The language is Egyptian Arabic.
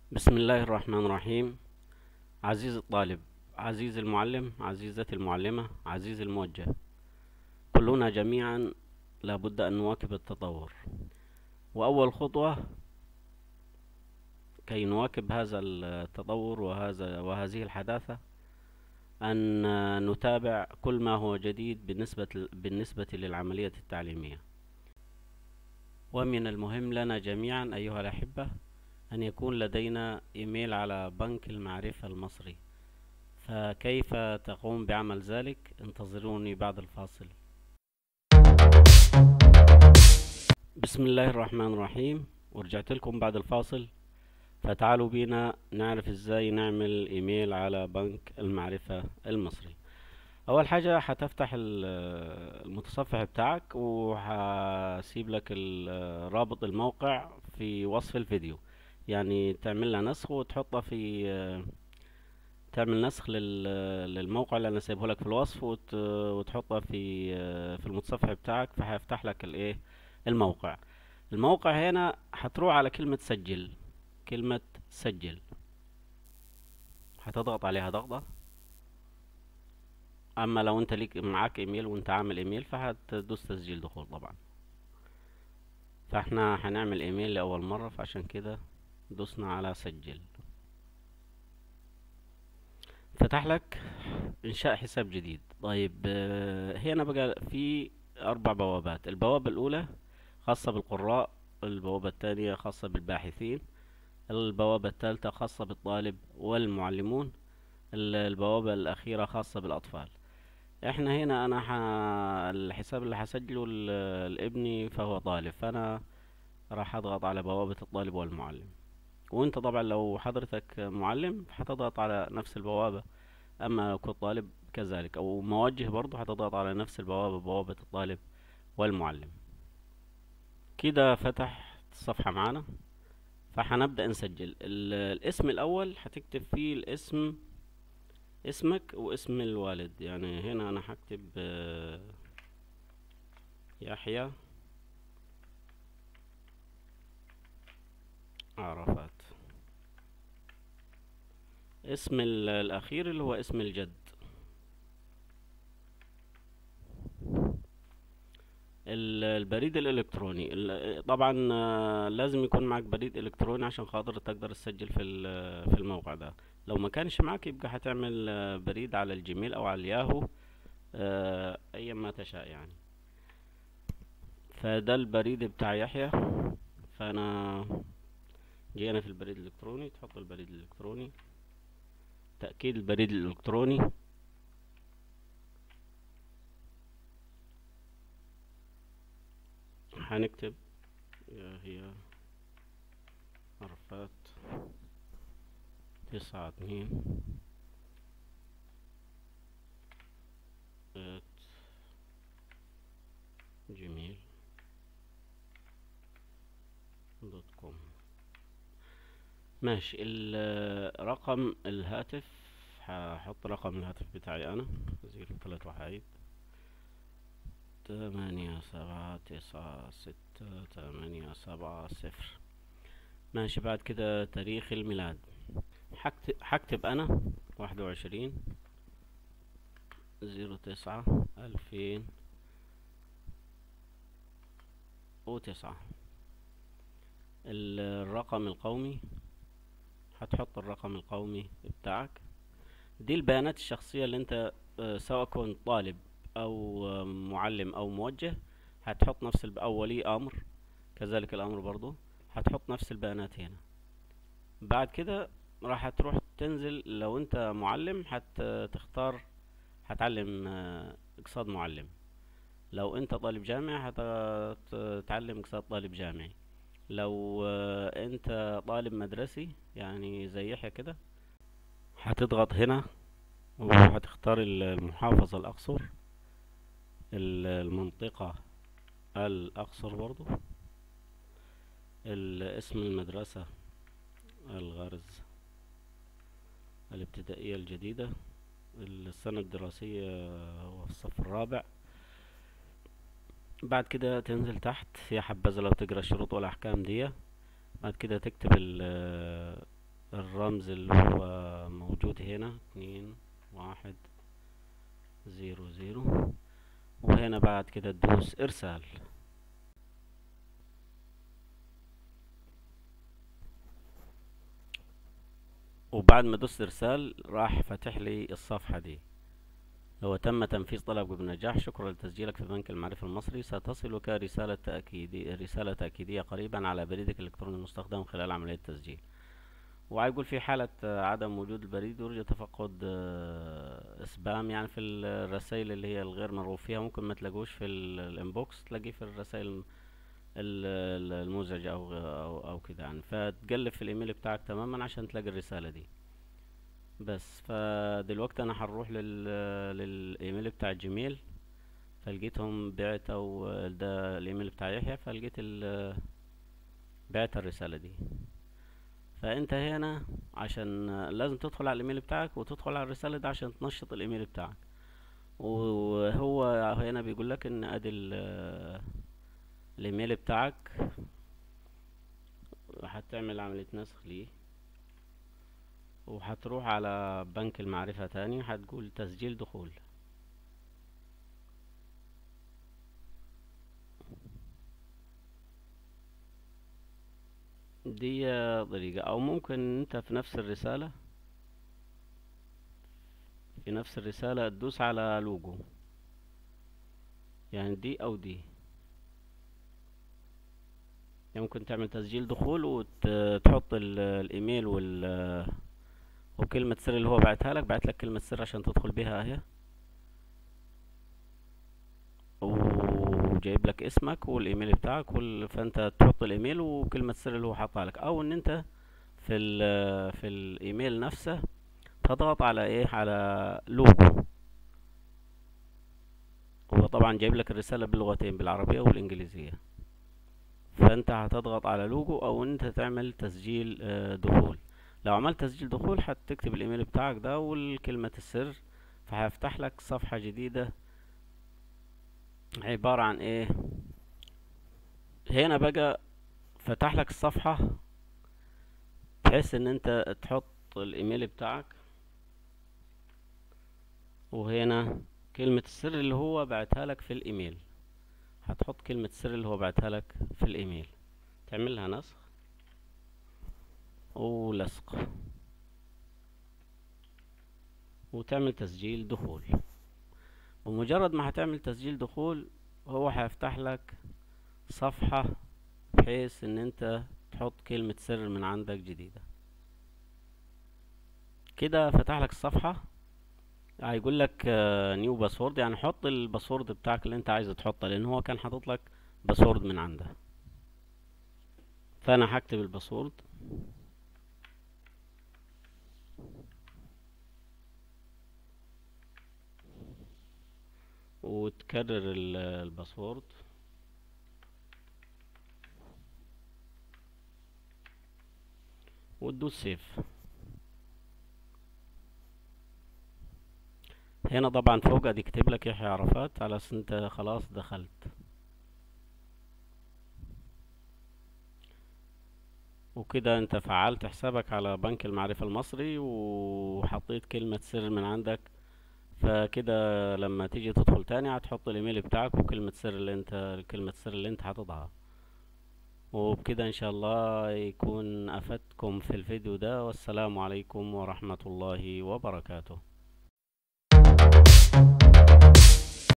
بسم الله الرحمن الرحيم عزيزي الطالب عزيزي المعلم عزيزتي المعلمة عزيزي الموجه كلنا جميعا لابد أن نواكب التطور وأول خطوة كي نواكب هذا التطور وهذا وهذه الحداثة أن نتابع كل ما هو جديد بالنسبة بالنسبة للعملية التعليمية ومن المهم لنا جميعا أيها الأحبة أن يكون لدينا إيميل على بنك المعرفة المصري فكيف تقوم بعمل ذلك انتظروني بعد الفاصل بسم الله الرحمن الرحيم ورجعت لكم بعد الفاصل فتعالوا بينا نعرف ازاي نعمل ايميل على بنك المعرفة المصري اول حاجة هتفتح المتصفح بتاعك وهسيب لك رابط الموقع في وصف الفيديو يعني تعمل لها نسخ وتحطها في تعمل نسخ للموقع اللي انا سايبه لك في الوصف وتحطها في في المتصفح بتاعك فهيفتح لك الايه الموقع الموقع هنا هتروح على كلمة سجل كلمة سجل هتضغط عليها ضغطة اما لو انت ليك معاك ايميل وانت عامل ايميل فهتدوس تسجيل دخول طبعا فاحنا هنعمل ايميل لاول مرة فعشان كده دوسنا على سجل فتح لك انشاء حساب جديد طيب هنا بقى في اربع بوابات البوابة الاولى خاصة بالقراء البوابة الثانية خاصة بالباحثين البوابة الثالثة خاصة بالطالب والمعلمون البوابة الأخيرة خاصة بالأطفال احنا هنا انا ح... الحساب اللي هسجله لابني فهو طالب فانا راح اضغط على بوابة الطالب والمعلم وانت طبعا لو حضرتك معلم هتضغط على نفس البوابة اما لو كنت طالب كذلك او موجه برضو هتضغط على نفس البوابة بوابة الطالب والمعلم كده فتح الصفحة معانا فهنبدأ نسجل الاسم الاول هتكتب فيه الاسم اسمك واسم الوالد يعني هنا انا هكتب يحيى عرفات اسم الاخير اللي هو اسم الجد البريد الالكتروني طبعا لازم يكون معك بريد الكتروني عشان خاطر تقدر تسجل في في الموقع ده لو ما كانش معك يبقى هتعمل بريد على الجيميل او على الياهو ايا ما تشاء يعني فده البريد بتاع يحيى فانا جينا في البريد الالكتروني تحط البريد الالكتروني تأكيد البريد الالكتروني هنكتب هي عرفات تسعة اتنين ات جيميل دوت كوم ماشي رقم الهاتف هحط رقم الهاتف بتاعي انا زيرو تلاتة واحد تمانية سبعة تسعة ستة تمانية سبعة صفر ماشي بعد كده تاريخ الميلاد هكتب انا واحد وعشرين زيرو تسعة الفين وتسعة الرقم القومي هتحط الرقم القومي بتاعك دي البيانات الشخصية اللي انت سواء كنت طالب او معلم او موجه هتحط نفس الب... او ولي امر كذلك الامر برضو هتحط نفس البيانات هنا بعد كده راح تروح تنزل لو انت معلم هتختار هتعلم اقتصاد معلم لو انت طالب جامعي هتتعلم اقتصاد طالب جامعي لو انت طالب مدرسي يعني زي يحيى كده هتضغط هنا وهتختار المحافظة الاقصر المنطقة الاقصر برضو اسم المدرسة الغرز الابتدائية الجديدة السنة الدراسية هو في الصف الرابع بعد كده تنزل تحت يا حبذا لو تقرا الشروط والاحكام دي بعد كده تكتب ال- الرمز اللي هو موجود هنا اتنين واحد زيرو زيرو وهنا بعد كده تدوس ارسال وبعد ما دوست ارسال راح فتح لي الصفحة دي لو تم تنفيذ طلبك بنجاح شكرا لتسجيلك في بنك المعرفة المصري ستصلك رسالة تأكيدية رسالة تأكيدية قريبا على بريدك الإلكتروني المستخدم خلال عملية التسجيل وهيقول في حالة آه، عدم وجود البريد يرجى تفقد آه، سبام يعني في الرسائل اللي هي الغير مرغوب فيها ممكن ما تلاقوش في ال- الانبوكس تلاقيه في الرسائل ال- ال- المزعجة او او, أو كده يعني فتقلب في الايميل بتاعك تماما عشان تلاقي الرسالة دي بس فدلوقتي انا هنروح لل للايميل بتاع الجيميل فلقيتهم بعت او ده الايميل بتاع يحيى فلقيت ال- بعت الرسالة دي فانت هنا عشان لازم تدخل على الايميل بتاعك وتدخل على الرسالة دي عشان تنشط الايميل بتاعك وهو هنا بيقول لك ان ادي ال- الايميل بتاعك هتعمل عملية نسخ ليه وهتروح على بنك المعرفة تاني هتقول تسجيل دخول دي طريقة او ممكن انت في نفس الرسالة في نفس الرسالة تدوس على لوجو يعني دي او دي يعني ممكن تعمل تسجيل دخول وتحط الايميل وال وكلمة سر اللي هو بعتها لك بعت لك كلمة سر عشان تدخل بيها اهي وجايب لك اسمك والايميل بتاعك وال... فانت تحط الايميل وكلمة سر اللي هو حاطها لك او ان انت في ال... في الايميل نفسه تضغط على ايه على لوجو هو طبعا جايب لك الرسالة باللغتين بالعربية والانجليزية فانت هتضغط على لوجو او ان انت تعمل تسجيل آه، دخول لو عملت تسجيل دخول هتكتب الايميل بتاعك ده والكلمة السر فهيفتح لك صفحة جديدة عبارة عن ايه هنا بقى فتح لك الصفحة بحيث ان انت تحط الايميل بتاعك وهنا كلمة السر اللي هو بعتها لك في الايميل هتحط كلمة السر اللي هو بعتها لك في الايميل تعملها نسخ ولصق وتعمل تسجيل دخول بمجرد ما هتعمل تسجيل دخول هو هيفتح لك صفحة بحيث ان انت تحط كلمة سر من عندك جديدة كده فتح لك الصفحة هيقول لك نيو باسورد يعني حط الباسورد بتاعك اللي انت عايز تحطه لان هو كان حاطط لك باسورد من عنده فانا هكتب الباسورد وتكرر ال- الباسورد وتدوس سيف هنا طبعا فوق ادي يكتب لك يحيى عرفات على اساس انت خلاص دخلت وكده انت فعلت حسابك على بنك المعرفة المصري وحطيت كلمة سر من عندك فكده لما تيجي تدخل تاني هتحط الايميل بتاعك وكلمة سر اللي انت كلمة سر اللي انت حاططها وبكده ان شاء الله يكون افدتكم في الفيديو ده والسلام عليكم ورحمة الله وبركاته